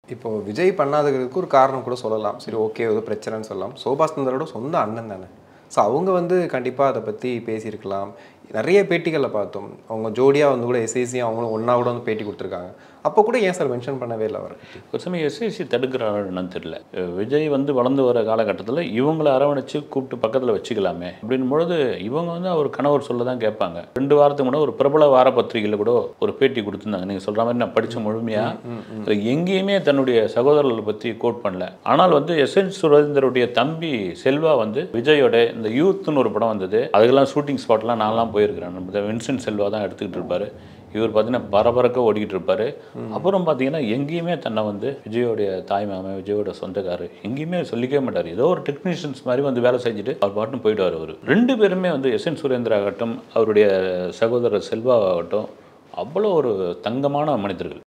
இப்போ விஜய் பண்ணாததுக்கு ஒரு காரணம் கூட சொல்லலாம் சரி ஓகே ஏதோ பிரச்சனைன்னு சொல்லலாம் சோபா சுந்தரோட சொந்த அண்ணன் தானே ஸோ அவங்க வந்து கண்டிப்பாக அதை பற்றி பேசியிருக்கலாம் நிறைய பேட்டிகளில் பார்த்தோம் அவங்க ஜோடியாக வந்து கூட எஸ்ஐசியும் அவங்களும் ஒன்றா கூட வந்து பேட்டி கொடுத்துருக்காங்க அப்போ கூட ஏன் சார் மென்ஷன் பண்ணவே இல்லை அவரை பற்றி ஒரு சமயம் எஸ்ஐசி தடுக்கிறாரு என்னன்னு தெரியல அஹ் விஜய் வந்து வளர்ந்து வர காலகட்டத்தில் இவங்களை அரவணைச்சு கூப்பிட்டு பக்கத்தில் வச்சுக்கலாமே அப்படின் பொழுது இவங்க வந்து அவர் கணவர் சொல்ல தான் கேட்பாங்க ரெண்டு வாரத்துக்கு கூட ஒரு பிரபல வார பத்திரிகையில் கூட ஒரு பேட்டி கொடுத்துருந்தாங்க நீங்கள் சொல்கிற மாதிரி நான் படித்த முழுமையாக எங்கேயுமே தன்னுடைய சகோதரர்களை பற்றி கோட் பண்ணல ஆனால் வந்து எஸ் என் சுரேந்தருடைய தம்பி செல்வா வந்து விஜயோட இந்த யூத்னு ஒரு படம் வந்தது அதுக்கெல்லாம் ஷூட்டிங் ஸ்பாட்லாம் நான்லாம் போயிருக்கிறேன் நம்ம வின்சென்ட் செல்வா தான் எடுத்துக்கிட்டு இருப்பாரு இவர் பார்த்தீங்கன்னா பரபரக்க ஓடிக்கிட்டு இருப்பாரு அப்புறம் பார்த்தீங்கன்னா எங்கேயுமே தன்னை வந்து விஜயோடைய தாய் மாமன் விஜயோட சொந்தக்காரு எங்கேயுமே சொல்லிக்கவே மாட்டார் ஏதோ ஒரு டெக்னீஷியன்ஸ் மாதிரி வந்து வேலை செஞ்சுட்டு அவர் பாட்டுன்னு போயிடுவார் அவர் ரெண்டு பேருமே வந்து எஸ் என் சுரேந்திரா ஆகட்டும் அவருடைய சகோதரர் செல்வா ஆகட்டும் அவ்வளோ ஒரு தங்கமான மனிதர்கள்